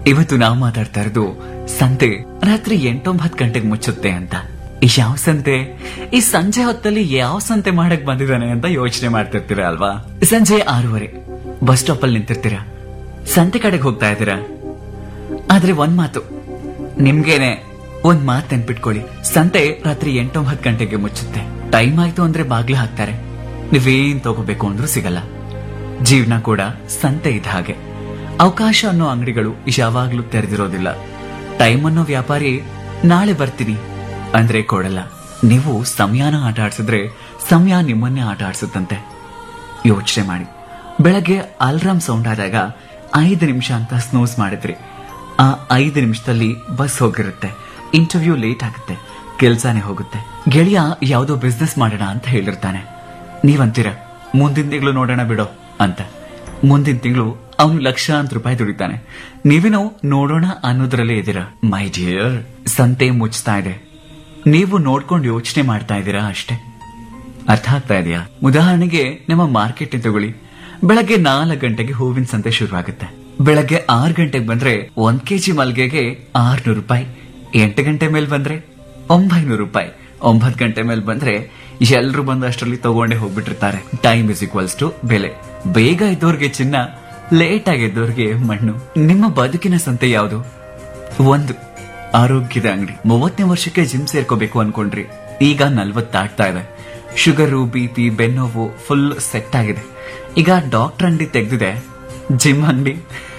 ಇವತ್ತು ನಾವು ಮಾತಾಡ್ತಾ ಇರೋದು ಸಂತೆ ರಾತ್ರಿ ಎಂಟೊಂಬತ್ತು ಗಂಟೆಗೆ ಮುಚ್ಚುತ್ತೆ ಅಂತ ಈ ಯಾವ ಸಂತೆ ಈ ಸಂಜೆ ಹೊತ್ತಲ್ಲಿ ಯಾವ ಸಂತೆ ಮಾಡಕ್ ಬಂದಿದ್ದಾನೆ ಅಂತ ಯೋಚನೆ ಮಾಡ್ತಿರ್ತೀರ ಅಲ್ವಾ ಸಂಜೆ ಆರೂವರೆ ಬಸ್ ಸ್ಟಾಪ್ ಅಲ್ಲಿ ನಿಂತಿರ್ತೀರಾ ಸಂತೆ ಕಡೆಗೆ ಹೋಗ್ತಾ ಇದ್ದೀರಾ ಆದ್ರೆ ಒಂದ್ ಮಾತು ನಿಮ್ಗೇನೆ ಒಂದ್ ಮಾತ್ ನೆನ್ಪಿಟ್ಕೊಳ್ಳಿ ಸಂತೆ ರಾತ್ರಿ ಎಂಟೊಂಬತ್ತು ಗಂಟೆಗೆ ಮುಚ್ಚುತ್ತೆ ಟೈಮ್ ಆಯ್ತು ಅಂದ್ರೆ ಬಾಗ್ಲು ಹಾಕ್ತಾರೆ ನೀವೇನ್ ತಗೋಬೇಕು ಅಂದ್ರೂ ಸಿಗಲ್ಲ ಜೀವನ ಕೂಡ ಸಂತೆ ಇದ್ದ ಹಾಗೆ ಅವಕಾಶ ಅನ್ನೋ ಅಂಗಡಿಗಳು ಯಾವಾಗ್ಲೂ ತೆರೆದಿರೋದಿಲ್ಲ ಟೈಮ್ ಅನ್ನೋ ವ್ಯಾಪಾರಿ ನಾಳೆ ಬರ್ತೀನಿ ಅಂದ್ರೆ ಕೊಡಲ್ಲ ನೀವು ಸಮಯನ ಆಟ ಆಡ್ಸಿದ್ರೆ ಸಮಯ ನಿಮ್ಮನ್ನೇ ಆಟ ಆಡ್ಸುತ್ತಂತೆ ಯೋಚನೆ ಮಾಡಿ ಬೆಳಗ್ಗೆ ಅಲ್ರಾಮ್ ಸೌಂಡ್ ಆದಾಗ ಐದು ನಿಮಿಷ ಅಂತ ಸ್ನೂಸ್ ಮಾಡಿದ್ರಿ ಆ ಐದು ನಿಮಿಷದಲ್ಲಿ ಬಸ್ ಹೋಗಿರುತ್ತೆ ಇಂಟರ್ವ್ಯೂ ಲೇಟ್ ಆಗುತ್ತೆ ಕೆಲ್ಸಾನೇ ಹೋಗುತ್ತೆ ಗೆಳೆಯ ಯಾವುದೋ ಬಿಸ್ನೆಸ್ ಮಾಡೋಣ ಅಂತ ಹೇಳಿರ್ತಾನೆ ನೀವಂತೀರ ಮುಂದಿನ ತಿಂಗಳು ನೋಡೋಣ ಬಿಡೋ ಅಂತ ಮುಂದಿನ ತಿಂಗಳು ಅವನು ಲಕ್ಷಾಂತರ ರೂಪಾಯಿ ದುಡಿತಾನೆ ನೀವೇನೋ ನೋಡೋಣ ಅನ್ನೋದ್ರಲ್ಲೇ ಇದ್ದೀರಾ ಮೈ ಡಿಯರ್ ಸಂತೆ ಮುಚ್ತಾ ಇದೆ ನೀವು ನೋಡ್ಕೊಂಡು ಯೋಚನೆ ಮಾಡ್ತಾ ಇದ್ದೀರಾ ಅಷ್ಟೇ ಅರ್ಥ ಆಗ್ತಾ ಇದೆಯಾ ಉದಾಹರಣೆಗೆ ನಮ್ಮ ಮಾರ್ಕೆಟ್ ತಗೊಳ್ಳಿ ಬೆಳಗ್ಗೆ ನಾಲ್ಕು ಗಂಟೆಗೆ ಹೂವಿನ ಸಂತೆ ಶುರುವಾಗುತ್ತೆ ಬೆಳಗ್ಗೆ ಆರು ಗಂಟೆಗೆ ಬಂದ್ರೆ ಒಂದ್ ಕೆಜಿ ಮಲ್ಗೆಗೆ ಆರ್ನೂರು ರೂಪಾಯಿ ಎಂಟು ಗಂಟೆ ಮೇಲೆ ಬಂದ್ರೆ ಒಂಬೈನೂರು ರೂಪಾಯಿ ಒಂಬತ್ತು ಗಂಟೆ ಮೇಲೆ ಬಂದ್ರೆ ಎಲ್ರು ಬಂದು ಅಷ್ಟರಲ್ಲಿ ತಗೊಂಡೇ ಹೋಗ್ಬಿಟ್ಟಿರ್ತಾರೆ ಟೈಮ್ ಇಸ್ ಈಕ್ವಲ್ಸ್ ಟು ಬೆಲೆ ಬೇಗ ಇದ್ದವ್ರಿಗೆ ಚಿನ್ನ ಲೇಟ್ ಆಗಿದ್ದವ್ರಿಗೆ ಮಣ್ಣು ನಿಮ್ಮ ಬದುಕಿನ ಸಂತೆ ಯಾವುದು ಒಂದು ಆರೋಗ್ಯದ ಅಂಗಡಿ ಮೂವತ್ತನೇ ವರ್ಷಕ್ಕೆ ಜಿಮ್ ಸೇರ್ಕೋಬೇಕು ಅನ್ಕೊಂಡ್ರಿ ಈಗ ನಲ್ವತ್ತು ದಾಟ್ತಾ ಇದೆ ಶುಗರು ಬಿ ಪಿ ಬೆನ್ನೋವು ಫುಲ್ ಸೆಟ್ ಆಗಿದೆ ಈಗ ಡಾಕ್ಟರ್ ಅಂಗಡಿ ತೆಗ್ದಿದೆ ಜಿಮ್ ಅಂಗಡಿ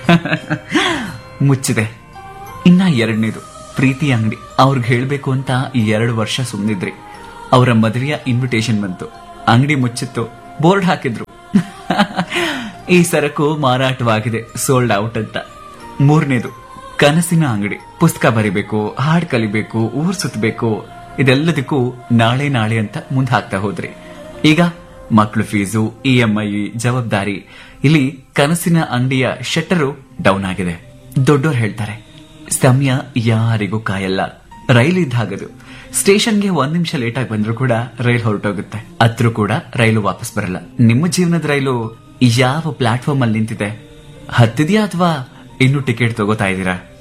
ಮುಚ್ಚಿದೆ ಇನ್ನ ಎರಡನೇದು ಪ್ರೀತಿ ಅಂಗಡಿ ಅವ್ರಿಗೆ ಹೇಳ್ಬೇಕು ಅಂತ ಈ ಎರಡು ವರ್ಷ ಸುಮ್ನಿದ್ರಿ ಅವರ ಮದುವೆಯ ಇನ್ವಿಟೇಷನ್ ಬಂತು ಅಂಗಡಿ ಮುಚ್ಚಿತ್ತು ಬೋರ್ಡ್ ಹಾಕಿದ್ರು ಈ ಸರಕು ಮಾರಾಟವಾಗಿದೆ ಸೋಲ್ಡ್ ಔಟ್ ಅಂತ ಮೂರನೇದು ಕನಸಿನ ಅಂಗಡಿ ಪುಸ್ತಕ ಬರಿಬೇಕು ಹಾಡ್ ಕಲಿಬೇಕು ಊರ್ ಸುತ್ತಬೇಕು ಇದೆಲ್ಲದಕ್ಕೂ ನಾಳೆ ನಾಳೆ ಅಂತ ಮುಂದೆ ಹಾಕ್ತಾ ಹೋದ್ರಿ ಈಗ ಮಕ್ಳು ಫೀಸು ಇ ಎಂ ಐ ಜವಾಬ್ದಾರಿ ಇಲ್ಲಿ ಕನಸಿನ ಅಂಗಡಿಯ ಶೆಟ್ಟರು ಡೌನ್ ಆಗಿದೆ ದೊಡ್ಡೋರು ಹೇಳ್ತಾರೆ ಸಮಯ ಯಾರಿಗೂ ಕಾಯಲ್ಲ ರೈಲ್ ಇದ್ದಾಗದು ಸ್ಟೇಷನ್ಗೆ ಒಂದ್ ನಿಮಿಷ ಲೇಟ್ ಆಗಿ ಬಂದ್ರು ಕೂಡ ರೈಲ್ ಹೊರಟೋಗುತ್ತೆ ಅದ್ರೂ ಕೂಡ ರೈಲು ವಾಪಸ್ ಬರಲ್ಲ ನಿಮ್ಮ ಜೀವನದ ರೈಲು ಯಾವ ಪ್ಲಾಟ್ಫಾರ್ಮ್ ಅಲ್ಲಿ ನಿಂತಿದೆ ಹತ್ತಿದ್ಯಾ ಅಥವಾ ಇನ್ನು ಟಿಕೆಟ್ ತಗೋತಾ ಇದ್ದೀರಾ